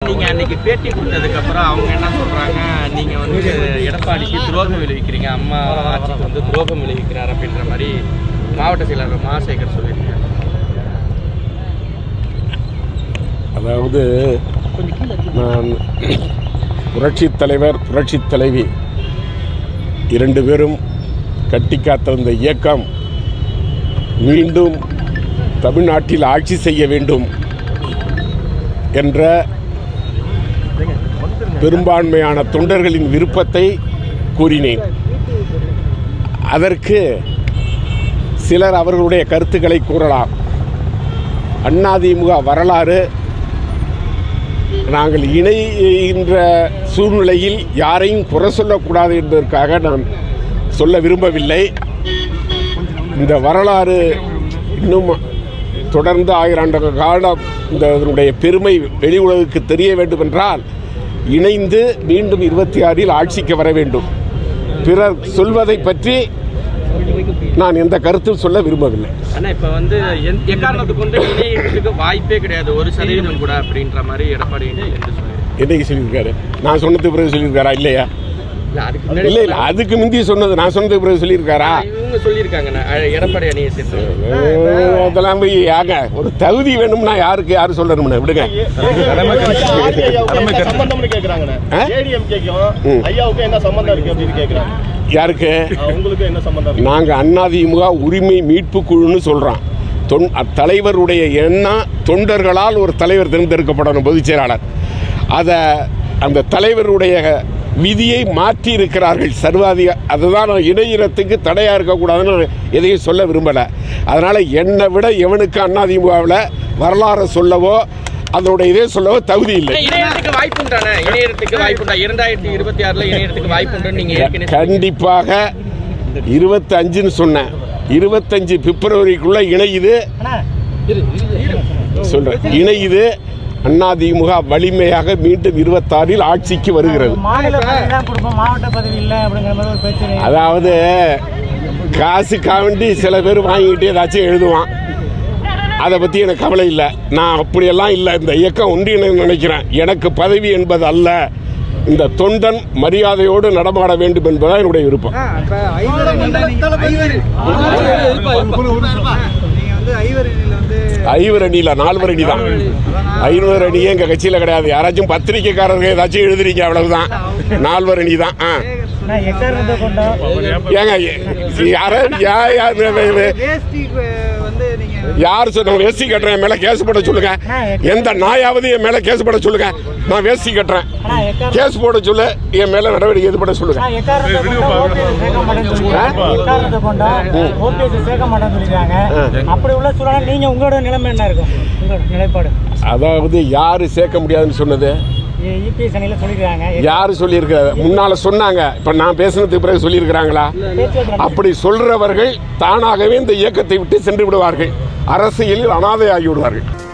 நீங்க அன்னைக்கு பேட்டி கொடுத்ததுக்கு அப்புறம் அவங்க என்ன சொல்றாங்க நீங்க வந்து எடப்பாடிக்கு துரோகம் விளைவிக்கிறீங்க அம்மா ஆட்சிக்கு வந்து துரோகம் விளைவிக்கிறார் அப்படின்ற மாதிரி மாவட்ட செயலாளர் மாசேகர் சொல்லியிருக்காங்க அதாவது நான் புரட்சித் தலைவர் புரட்சித் தலைவி இரண்டு பேரும் கட்டி காத்திருந்த இயக்கம் மீண்டும் தமிழ்நாட்டில் ஆட்சி செய்ய வேண்டும் என்ற பெரும்பான்மையான தொண்டர்களின் விருப்பத்தை கூறினேன் அதற்கு சிலர் அவர்களுடைய கருத்துக்களை கூறலாம் அதிமுக வரலாறு நாங்கள் இணைகின்ற சூழ்நிலையில் யாரையும் குறை சொல்லக்கூடாது என்பதற்காக நான் சொல்ல விரும்பவில்லை இந்த வரலாறு இன்னும் தொடர்ந்து ஆயிரம் காலம் இந்த இதனுடைய பெருமை வெளி உலகுக்கு தெரிய வேண்டும் என்றால் இணைந்து மீண்டும் இருபத்தி ஆறில் ஆட்சிக்கு வர வேண்டும் பிறர் சொல்வதை பற்றி நான் எந்த கருத்தும் சொல்ல விரும்பவில்லை ஆனா இப்ப வந்து எந்- எக்காரணத்துக்கு கொண்டு இணையத்துக்கு வாய்ப்பே கிடையாது ஒரு சதவீதம் கூட அப்படின்ற மாதிரி எடப்பாடி என்று சொல்லியிருக்காரு என்னைக்கு சொல்லியிருக்காரு நான் சொன்னதுக்கு பிறகு சொல்லியிருக்காரா இல்லையா இல்ல அதுக்கு முன்னாடி இல்லை இல்லை அதுக்கு முந்தி சொன்னது நான் சொன்னதுக்கு பிறகு சொல்லியிருக்காரா இவங்க சொல்லியிருக்காங்க நான் அஹ், எடப்பாடி அணியை சேர்த்து அஹ் அதெல்லாம் போய் யாங்க ஒரு தகுதி வேணும்னா யாருக்கு யாரு சொல்லணும்னு விடுங்க சம்பந்தம்னு கேக்குறாங்கண்ணே ஆ? ஏடிஎம்கேக்கும் ம். ஐயாவுக்கும் என்ன சம்பந்தம் இருக்கு அப்படின்னு கேக்குறாங்க யாருக்கு ஆ, உங்களுக்கு என்ன சம்பந்தம் இருக்கு நாங்கள் அதிமுக உரிமை மீட்பு குழுன்னு சொல்கிறோம் தொன் தலைவருடைய எண்ணம் தொண்டர்களால் ஒரு தலைவர் தேர்ந்தெடுக்கப்படணும் பொதுச் செயலாளர் அதை அந்த தலைவருடைய விதியை மாற்றி இருக்கிறார்கள் சர்வாதிக அதுதான் நான் இணையிறத்துக்கு தடையாக இருக்கக்கூடாதுன்னு நான் எதையும் சொல்ல விரும்பலை அதனால் என்னை விட எவனுக்கு அதிமுகவில் வரலாறு சொல்லவோ அதனுடைய இதே சொல்லவோ தகுதி இல்லை இணையத்துக்கு வாய்ப்புண்டானே இணையத்துக்கு வாய்ப்புண்டா இரண்டாயிரத்தி இருபத்தி ஆறுல இணையத்துக்கு வாய்ப்புண்டுன்னு நீங்க ஏற்கனவே கண்டிப்பாக இருபத்தஞ்சுன்னு சொன்னேன் இருபத்தஞ்சு பிப்ரவரிக்குள்ள இணையுது சொல்றேன் இணையுது அதிமுக வலிமையாக மீண்டும் இருபத்தாறில் ஆட்சிக்கு வருகிறது மாநில பதவி தான் கொடுப்போம் மாவட்ட பதவி இல்லை அப்படிங்கிற மாதிரி ஒரு பேச்சு அதாவது காசுக்காக வேண்டி சில பேர் வாங்கிக்கிட்டு ஏதாச்சும் எழுதுவான் அதை பற்றி எனக்கு கவலை இல்லை நான் அப்படியெல்லாம் இல்லை இந்த இயக்கம் ஒன்றிய நினைக்கிறேன் எனக்கு பதவி என்பது அல்ல இந்த தொண்டன் மரியாதையோடு நடமாட வேண்டும் என்பதுதான் என்னுடைய விருப்பம் ஐவர் அணியில் நால்வர் அணி தான் ஐநூறு அணியே எங்கள் கட்சியில் கிடையாது யாராச்சும் பத்திரிக்கைக்காரர்கள் ஏதாச்சும் எழுதுறீங்க அவ்வளவுதான் நால்வர் அணி தான் ஆ நான் எக்காரணத்தை கொண்டோம் ஏங்க யார யா- யார் யார் சொன்ன வேஷ்டி கட்டுறேன் என் மேல கேஸ் போட சொல்லுங்க எந்த நாயாவது என் மேல கேஸ் போட சொல்லுங்க நான் வேஷ்டி கட்டுறேன் ஆனா எக்காரணம் கேஸ் போட சொல்ல என் மேல நடவடிக்கை எது போட சொல்லுங்க நான் எக்காரணத்தை கொண்டோம் ஓபிஎஸ் சேர்க்க மாட்டேன்னு சொல்லிருக்காங்க எக்காரணத்தை கொண்டோம் ஓபிஎஸ் சேர்க்க மாட்டேன்னு சொல்லிருக்காங்க அப்படி உள்ள சூழல் நீங்க உங்களோட நிலைமை என்ன இருக்கும் உங்களோட நிலைப்பாடு அதாவது யாரு சேர்க்க முடியாதுன்னு சொன்னது இபிஎஸ் அணியில சொல்லிருக்காங்க யாரு சொல்லியிருக்கிறாரு முன்னால சொன்னாங்க இப்ப நான் பேசுனதுக்கு பிறகு சொல்லியிருக்கிறாங்களா பேச்சுவார்த்தை அப்படி சொல்றவர்கள் தானாகவே இந்த இயக்கத்தை விட்டு சென்று விடுவார்கள் அரசியலில் அனாதை ஆகி விடுவார்கள்